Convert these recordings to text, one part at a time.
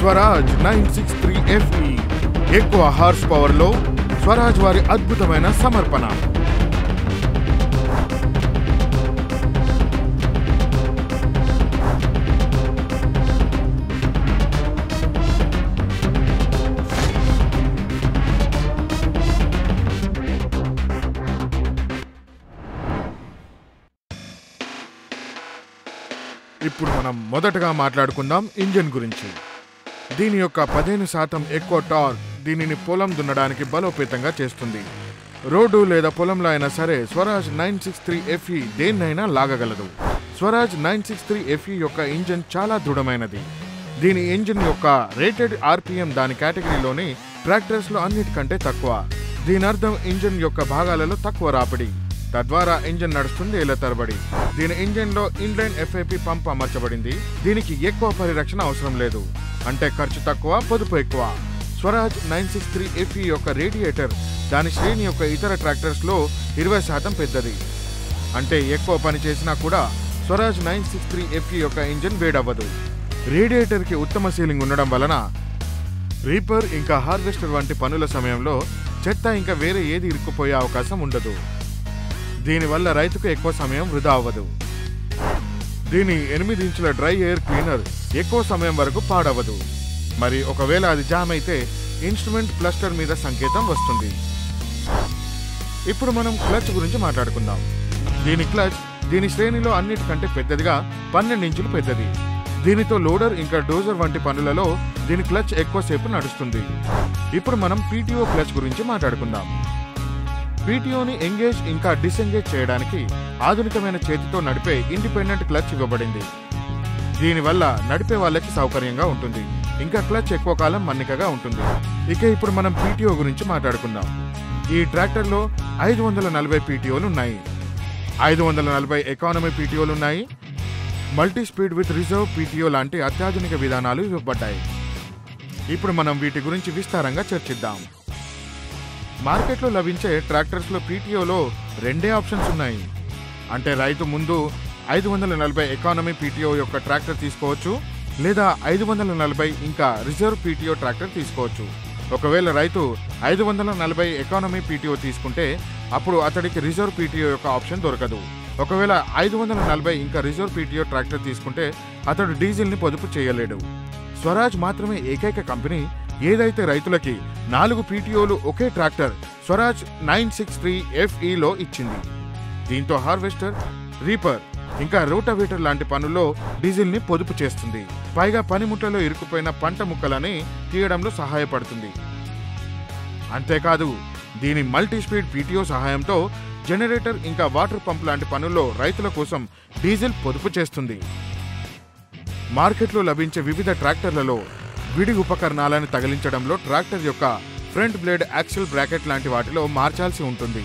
Swaraj nine six three F E horse power లో స్వరాజ్ వారి అద్భుతమైన సమర్పణ ఇప్పుడు మనం మొదటగా మాట్లాడుకుందాం ఇంజిన్ గురించి దీని యొక్క పదిహేను శాతం ఎక్కువ టార్క్ దీనిని పొలం దున్నడానికి బలోపేతంగా చేస్తుంది రోడ్డు లేదా పొలంలో అయినా సరే Swaraj nine six three F దేన్నైనా లాగగలదు Swaraj nine six three F E engine చాలా దృఢమైనది దీని ఇంజిన్ యొక్క రేటెడ్ ఆర్పిఎం దాని కేటగిరీలోని ట్రాక్టర్స్లో అన్నిటికంటే తక్కువ దీని అర్థం ఇంజిన్ యొక్క భాగాలలో తక్కువ రాపిడి తద్వారా ఇంజిన్ నడుస్తుంది ఏళ్ల తరబడి దీని ఇంజిన్ లో ఇన్లైన్ ఎఫ్ఐపి పంప్ అమర్చబడింది దీనికి ఎక్కువ పరిరక్షణ అవసరం లేదు అంటే ఖర్చు తక్కువ పొదుపు ఎక్కువ Swaraj nine six three F E radiator దాని శ్రేణి యొక్క ఇతర ట్రాక్టర్స్ లో ఇరవై శాతం పెద్దది అంటే ఎక్కువ పని చేసినా కూడా Swaraj nine six three F E engine వేడవ్వదు రేడియేటర్ కి ఉత్తమ సీలింగ్ ఉండడం వలన రీపర్ ఇంకా హార్వెస్టర్ వంటి పనుల సమయంలో చెత్త ఇంకా వేరే ఏది ఇరుక్కుపోయే అవకాశం ఉండదు దీనివల్ల రైతుకు ఎక్కువ సమయం వృధా అవ్వదు దీని ఎనిమిది ఇంచుల డ్రై ఎయిర్ క్లీనర్ ఎక్కువ సమయం వరకు పాడవదు మరి ఒకవేళ అది జామ్ అయితే ఇన్స్ట్రుమెంట్ క్లస్టర్ మీద సంకేతం వస్తుంది ఇప్పుడు మనం క్లచ్ గురించి మాట్లాడుకుందాం దీని క్లచ్ దీని శ్రేణిలో అన్నిటికంటే పెద్దదిగా పన్నెండు ఇంచులు పెద్దది దీనితో లోడర్ ఇంకా డోజర్ వంటి పనులలో దీని క్లచ్ ఎక్కువసేపు నడుస్తుంది ఇప్పుడు మనం పీటీఓ క్లచ్ గురించి మాట్లాడుకుందాం పీటీఓని ఎంగేజ్ ఇంకా డిసెంగేజ్ చేయడానికి ఆధునికమైన చేతితో నడిపే ఇండిపెండెంట్ క్లచ్ ఇవ్వబడింది దీనివల్ల నడిపే వాళ్ళకి సౌకర్యంగా ఉంటుంది ఇంకా క్లచ్ ఎక్కువ కాలం మన్నికగా ఉంటుంది ఇక ఇప్పుడు మనం పీటీఓ గురించి మాట్లాడుకుందాం ఈ ట్రాక్టర్లో ఐదు వందల నలభై పీటీఓలు ఉన్నాయి ఐదు వందల నలభై ఎకానమీ పీటీఓలు ఉన్నాయి multi speed with reserve PTO లాంటి అత్యాధునిక విధానాలు ఇవ్వబడ్డాయి ఇప్పుడు మనం వీటి గురించి విస్తారంగా చర్చిద్దాం మార్కెట్లో లభించే ట్రాక్టర్స్లో పీటీఓలో రెండే ఆప్షన్స్ ఉన్నాయి అంటే రైతు ముందు ఐదు వందల నలభై ఎకానమీ పీటీఓ యొక్క ట్రాక్టర్ తీసుకోవచ్చు లేదా ఐదు వందల నలభై ఇంకా రిజర్వ్ పీటీఓ ట్రాక్టర్ తీసుకోవచ్చు ఒకవేళ రైతు ఐదు వందల నలభై ఎకానమీ పీటీఓ తీసుకుంటే అప్పుడు అతడికి రిజర్వ్ పీటీఓ యొక్క ఆప్షన్ దొరకదు ఒకవేళ ఐదు వందల నలభై ఇంకా రిజర్వ్ పీటీఓ ట్రాక్టర్ తీసుకుంటే అతడు డీజిల్ని పొదుపు చేయలేడు స్వరాజ్ మాత్రమే ఏకైక కంపెనీ ఏదైతే రైతులకి నాలుగు పీటీఓలు ఒకే tractor Swaraj nine six three ఎఫ్ఈలో ఇచ్చింది దీంతో హార్వెస్టర్ రీపర్ ఇంకా రోటవేటర్ లాంటి పనుల్లో డీజిల్ ని పొదుపు చేస్తుంది పైగా పనిముట్లలో ఇరుక్కుపోయిన పంట ముక్కలని తీయడంలో సహాయపడుతుంది అంతేకాదు దీని మల్టీ స్పీడ్ పీటీఓ సహాయంతో జనరేటర్ ఇంకా వాటర్ పంప్ లాంటి పనుల్లో రైతుల కోసం డీజిల్ పొదుపు చేస్తుంది మార్కెట్లో లభించే వివిధ ట్రాక్టర్లలో విడి ఉపకరణాలను తగిలించడంలో ట్రాక్టర్ యొక్క ఫ్రంట్ బ్లేడ్ యాక్సిల్ బ్రాకెట్ లాంటి వాటిలో మార్చాల్సి ఉంటుంది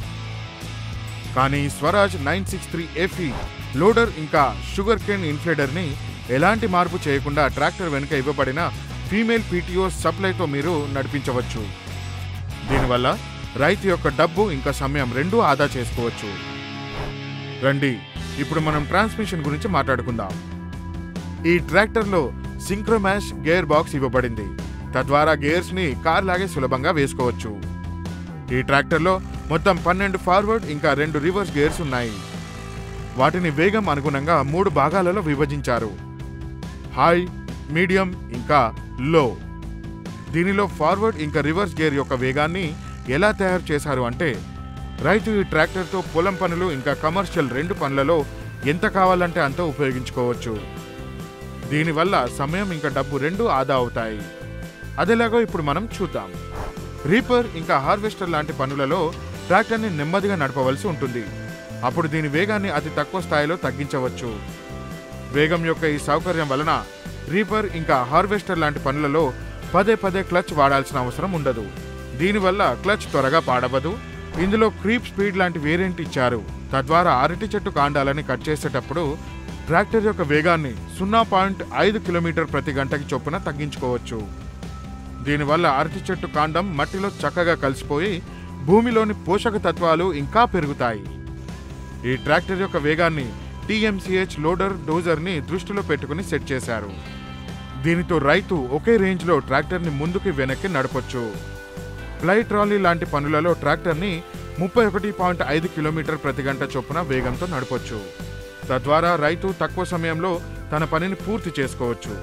కానీ Swaraj nine six three FE loader ఇంకా షుగర్ కేన్ ఇన్ఫ్లేడర్ని ఎలాంటి మార్పు చేయకుండా ట్రాక్టర్ వెనుక ఇవ్వబడిన ఫీమేల్ పీటీఓ సప్లైతో మీరు నడిపించవచ్చు దీనివల్ల రైతు యొక్క డబ్బు ఇంకా సమయం రెండూ ఆదా చేసుకోవచ్చు రండి ఇప్పుడు మనం ట్రాన్స్మిషన్ గురించి మాట్లాడుకుందాం ఈ ట్రాక్టర్లో సింక్రోమాష్ గేర్ బాక్స్ ఇవ్వబడింది తద్వారా గేర్స్ ని కార్ లాగే సులభంగా వేసుకోవచ్చు ఈ ట్రాక్టర్లో మొత్తం పన్నెండు ఫార్వర్డ్ ఇంకా రెండు రివర్స్ గేర్స్ ఉన్నాయి వాటిని వేగం అనుగుణంగా మూడు భాగాలలో విభజించారు హై మీడియం ఇంకా లో దీనిలో ఫార్వర్డ్ ఇంకా రివర్స్ గేర్ యొక్క వేగాన్ని ఎలా తయారు చేశారు అంటే రైతు ఈ ట్రాక్టర్తో పొలం పనులు ఇంకా కమర్షియల్ రెండు పనులలో ఎంత కావాలంటే అంత ఉపయోగించుకోవచ్చు దీనివల్ల సమయం ఇంకా డబ్బు రెండు ఆదా అవుతాయి అదేలాగో ఇప్పుడు మనం చూద్దాం రీపర్ ఇంకా హార్వెస్టర్ లాంటి పనులలో ట్రాక్టర్ని నెమ్మదిగా నడపవలసి ఉంటుంది అప్పుడు దీని వేగాన్ని అతి తక్కువ స్థాయిలో తగ్గించవచ్చు వేగం యొక్క ఈ సౌకర్యం వలన రీపర్ ఇంకా హార్వెస్టర్ లాంటి పనులలో పదే పదే క్లచ్ వాడాల్సిన అవసరం ఉండదు దీనివల్ల క్లచ్ త్వరగా పాడవదు ఇందులో క్రీప్ స్పీడ్ లాంటి వేరియంట్ ఇచ్చారు తద్వారా అరటి చెట్టు కాండాలని కట్ చేసేటప్పుడు ట్రాక్టర్ యొక్క వేగాన్ని సున్నా పాయింట్ ఐదు కిలోమీటర్ ప్రతి గంటకి చొప్పున తగ్గించుకోవచ్చు దీనివల్ల అరటి చెట్టు కాండం మట్టిలో చక్కగా కలిసిపోయి భూమిలోని పోషక తత్వాలు ఇంకా పెరుగుతాయి ఈ ట్రాక్టర్ యొక్క వేగాన్ని టీఎంసీహెచ్ లోడర్ డోజర్ని దృష్టిలో పెట్టుకుని సెట్ చేశారు దీనితో రైతు ఒకే రేంజ్లో ట్రాక్టర్ని ముందుకి వెనక్కి నడపొచ్చు ప్లై ట్రాలీ లాంటి పనులలో ట్రాక్టర్ని ముప్పై ఒకటి పాయింట్ ఐదు కిలోమీటర్ ప్రతి గంట చొప్పున వేగంతో నడపొచ్చు తద్వారా రైతు తక్కువ సమయంలో తన పనిని పూర్తి చేసుకోవచ్చు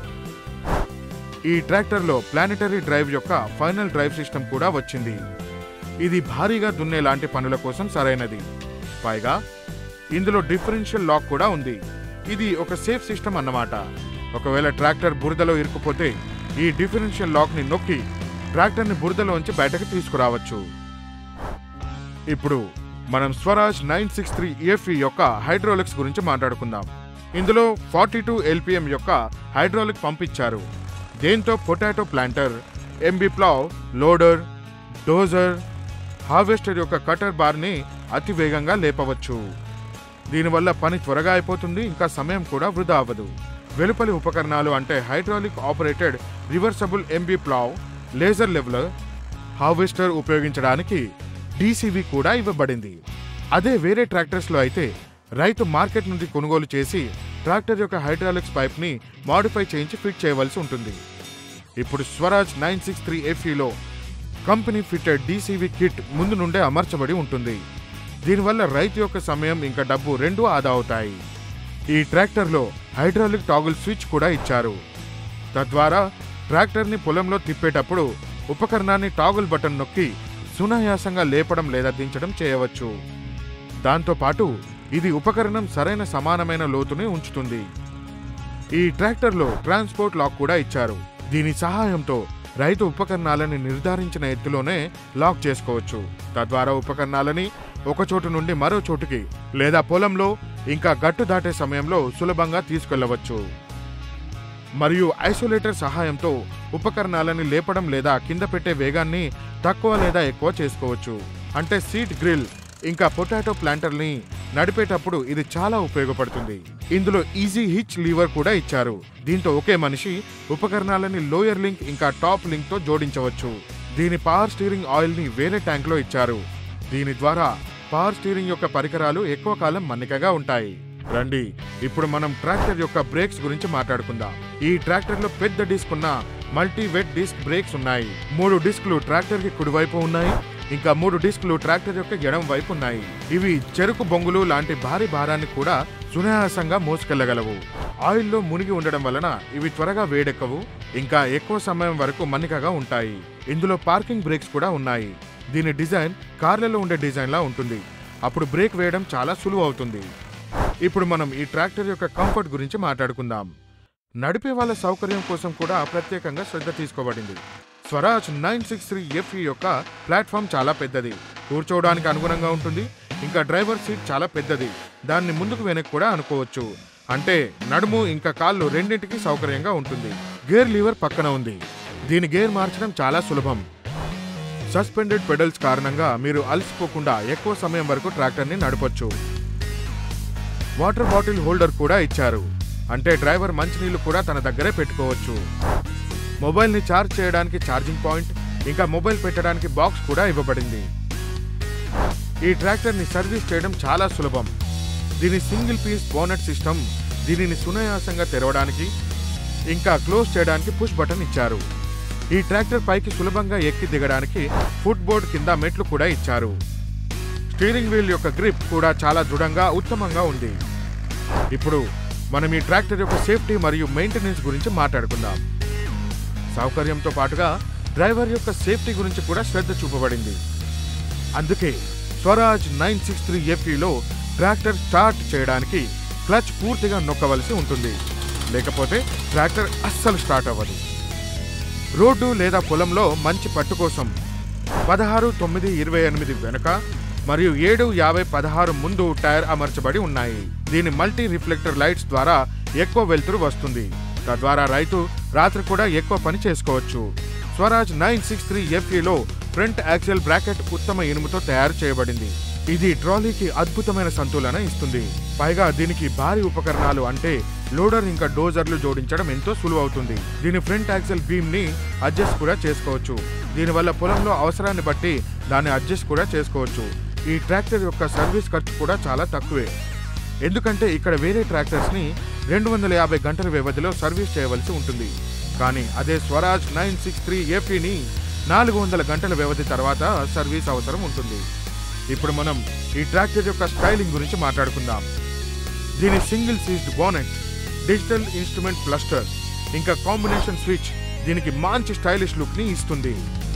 ఈ ట్రాక్టర్లో ప్లానెటరీ డ్రైవ్ యొక్క ఫైనల్ డ్రైవ్ సిస్టమ్ కూడా వచ్చింది ఇది భారీగా దున్నే లాంటి పనుల కోసం సరైనది పైగా ఇందులో డిఫరెన్షియల్ లాక్ కూడా ఉంది ఇది ఒక సేఫ్ సిస్టమ్ అన్నమాట ఒకవేళ ట్రాక్టర్ బురదలో ఇరుక్కుపోతే ఈ డిఫరెన్షియల్ లాక్ని నొక్కి ట్రాక్టర్ని బురదలోంచి బయటకు తీసుకురావచ్చు ఇప్పుడు మనం Swaraj nine six three EFE యొక్క హైడ్రాలిక్స్ గురించి మాట్లాడుకుందాం ఇందులో ఫార్టీ టూ ఎల్పిఎం యొక్క హైడ్రాలిక్ పంప్ ఇచ్చారు దేంతో potato planter MB plough loader dozer harvester యొక్క కటర్ బార్ని అతి వేగంగా లేపవచ్చు దీనివల్ల పని త్వరగా అయిపోతుంది ఇంకా సమయం కూడా వృధా అవ్వదు వెలుపలి ఉపకరణాలు అంటే hydraulic operated reversible MB plough laser leveller harvester ఉపయోగించడానికి డీసీవీ కూడా ఇవ్వబడింది అదే వేరే ట్రాక్టర్స్లో అయితే రైతు మార్కెట్ నుండి కొనుగోలు చేసి ట్రాక్టర్ యొక్క హైడ్రాలిక్స్ పైప్ని మాడిఫై చేయించి ఫిట్ చేయవలసి ఉంటుంది ఇప్పుడు స్వరాజ్ నైన్ సిక్స్ త్రీ ఎఫ్ఈలో కంపెనీ ఫిట్టెడ్ డీసీవీ కిట్ ముందు నుండే అమర్చబడి ఉంటుంది దీనివల్ల రైతు యొక్క సమయం ఇంకా డబ్బు రెండూ ఆదా అవుతాయి ఈ ట్రాక్టర్లో హైడ్రాలిక్ టాగుల్ స్విచ్ కూడా ఇచ్చారు తద్వారా ట్రాక్టర్ని పొలంలో తిప్పేటప్పుడు ఉపకరణాన్ని టాగుల్ బటన్ నొక్కి సునాయాసంగా లేపడం లేదా దించడం చేయవచ్చు దాంతోపాటు ఇది ఉపకరణం సరైన సమానమైన లోతుని ఉంచుతుంది ఈ ట్రాక్టర్లో ట్రాన్స్పోర్ట్ లాక్ కూడా ఇచ్చారు దీని సహాయంతో రైతు ఉపకరణాలని నిర్ధారించిన ఎత్తులోనే లాక్ చేసుకోవచ్చు తద్వారా ఉపకరణాలని ఒక చోటు నుండి మరో చోటుకి లేదా పొలంలో ఇంకా గట్టు దాటే సమయంలో సులభంగా తీసుకెళ్లవచ్చు మరియు ఐసోలేటర్ సహాయంతో ఉపకరణాలని లేపడం లేదా కింద పెట్టే వేగాన్ని తక్కువ లేదా ఎక్కువ చేసుకోవచ్చు అంటే సీట్ గ్రిల్ ఇంకా పొటాటో ప్లాంటర్ని నడిపేటప్పుడు ఇది చాలా ఉపయోగపడుతుంది ఇందులో ఈజీ హిచ్ లీవర్ కూడా ఇచ్చారు దీంతో ఒకే మనిషి ఉపకరణాలని లోయర్ లింక్ ఇంకా టాప్ లింక్ తో జోడించవచ్చు దీని పవర్ స్టీరింగ్ ఆయిల్ ని వేరే ట్యాంక్ లో ఇచ్చారు దీని ద్వారా పవర్ స్టీరింగ్ యొక్క పరికరాలు ఎక్కువ కాలం మన్నికగా ఉంటాయి రండి ఇప్పుడు మనం ట్రాక్టర్ యొక్క బ్రేక్స్ గురించి మాట్లాడుకుందాం ఈ ట్రాక్టర్ లో పెద్ద డిస్క్ ఉన్న మల్టీ వెట్ డిస్క్ బ్రేక్స్ ఉన్నాయి మూడు డిస్క్లు ట్రాక్టర్ కి కుడివైపు ఉన్నాయి ఇంకా మూడు డిస్క్లు ట్రాక్టర్ యొక్క ఎడం వైపు ఉన్నాయి ఇవి చెరుకు బొంగులు లాంటి భారీ భారాన్ని కూడా సునాయాసంగా మోసుకెళ్లగలవు ఆయిల్లో మునిగి ఉండడం వలన ఇవి త్వరగా వేడెక్కవు ఇంకా ఎక్కువ సమయం వరకు మన్నికగా ఉంటాయి ఇందులో పార్కింగ్ బ్రేక్స్ కూడా ఉన్నాయి దీని డిజైన్ కార్లలో ఉండే డిజైన్ లా ఉంటుంది అప్పుడు బ్రేక్ వేయడం చాలా సులువు అవుతుంది ఇప్పుడు మనం ఈ ట్రాక్టర్ యొక్క కంఫర్ట్ గురించి మాట్లాడుకుందాం నడిపే వాళ్ళ సౌకర్యం కోసం కూడా ప్రత్యేకంగా శ్రద్ధ తీసుకోబడింది Swaraj nine six three F E platform చాలా పెద్దది కూర్చోవడానికి అనుగుణంగా ఉంటుంది ఇంకా డ్రైవర్ సీట్ చాలా పెద్దది దాన్ని ముందుకు వెనక్కి కూడా అనుకోవచ్చు అంటే నడుము ఇంకా కాళ్ళు రెండింటికి సౌకర్యంగా ఉంటుంది గేర్ లీవర్ పక్కన ఉంది దీని గేర్ మార్చడం చాలా సులభం సస్పెండెడ్ పెడల్స్ కారణంగా మీరు అలసిపోకుండా ఎక్కువ సమయం వరకు ట్రాక్టర్ని నడపొచ్చు వాటర్ బాటిల్ హోల్డర్ కూడా ఇచ్చారు అంటే డ్రైవర్ మంచినీళ్లు కూడా తన దగ్గరే పెట్టుకోవచ్చు మొబైల్ని ఛార్జ్ చేయడానికి ఛార్జింగ్ పాయింట్ ఇంకా మొబైల్ పెట్టడానికి బాక్స్ కూడా ఇవ్వబడింది ఈ ట్రాక్టర్ని సర్వీస్ చేయడం చాలా సులభం దీని సింగిల్ పీస్ బోనట్ సిస్టమ్ దీనిని సునాయాసంగా తెరవడానికి ఇంకా క్లోజ్ చేయడానికి పుష్ బటన్ ఇచ్చారు ఈ ట్రాక్టర్ పైకి సులభంగా ఎక్కి దిగడానికి ఫుట్ బోర్డ్ కింద మెట్లు కూడా ఇచ్చారు స్టీరింగ్ వీల్ యొక్క గ్రిప్ కూడా చాలా దృఢంగా ఉత్తమంగా ఉంది ఇప్పుడు మనం ఈ ట్రాక్టర్ యొక్క సేఫ్టీ మరియు మెయింటెనెన్స్ గురించి మాట్లాడుకుందాం సౌకర్యంతో పాటుగా డ్రైవర్ యొక్క సేఫ్టీ గురించి కూడా శ్రద్ధ చూపబడింది అందుకే స్వరాజ్ నైన్ సిక్స్ త్రీ ఎఫ్ఈలో ట్రాక్టర్ స్టార్ట్ చేయడానికి క్లచ్ పూర్తిగా నొక్కవలసి ఉంటుంది లేకపోతే ట్రాక్టర్ అస్సలు స్టార్ట్ అవ్వదు రోడ్డు లేదా పొలంలో మంచి పట్టు కోసం పదహారు తొమ్మిది ఇరవై ఎనిమిది వెనుక మరియు ఏడు యాభై పదహారు ముందు టైర్ అమర్చబడి ఉన్నాయి దీని మల్టీ రిఫ్లెక్టర్ లైట్స్ ద్వారా ఎక్కువ వెలుతురు వస్తుంది తద్వారా రైతు రాత్రి కూడా ఎక్కువ పని చేసుకోవచ్చు స్వరాజ్ నైన్ సిక్స్ త్రీ ఎఫ్ఈలో ఫ్రంట్ యాక్సిల్ బ్రాకెట్ ఉత్తమ ఇనుముతో తయారు చేయబడింది ఇది ట్రాలీకి అద్భుతమైన సంతులన ఇస్తుంది పైగా దీనికి భారీ ఉపకరణాలు అంటే లోడర్ ఇంకా డోజర్లు జోడించడం ఎంతో సులువవుతుంది దీని ఫ్రంట్ యాక్సిల్ బీమ్ ని అడ్జస్ట్ కూడా చేసుకోవచ్చు దీనివల్ల పొలంలో అవసరాన్ని బట్టి దాన్ని అడ్జస్ట్ కూడా చేసుకోవచ్చు ఈ ట్రాక్టర్ యొక్క సర్వీస్ ఖర్చు కూడా చాలా తక్కువే ఎందుకంటే ఇక్కడ వేరే ట్రాక్టర్స్ ని రెండు వందల యాభై గంటల వ్యవధిలో సర్వీస్ చేయవలసి ఉంటుంది కానీ అదే స్వరాజ్ నైన్ సిక్స్ త్రీ ఏపీని నాలుగు వందల గంటల వ్యవధి తర్వాత సర్వీస్ అవసరం ఉంటుంది ఇప్పుడు మనం ఈ ట్రాక్టర్ యొక్క స్టైలింగ్ గురించి మాట్లాడుకుందాం దీని single seized bonnet digital instrument cluster ఇంకా కాంబినేషన్ స్విచ్ దీనికి మంచి స్టైలిష్ లుక్ ని ఇస్తుంది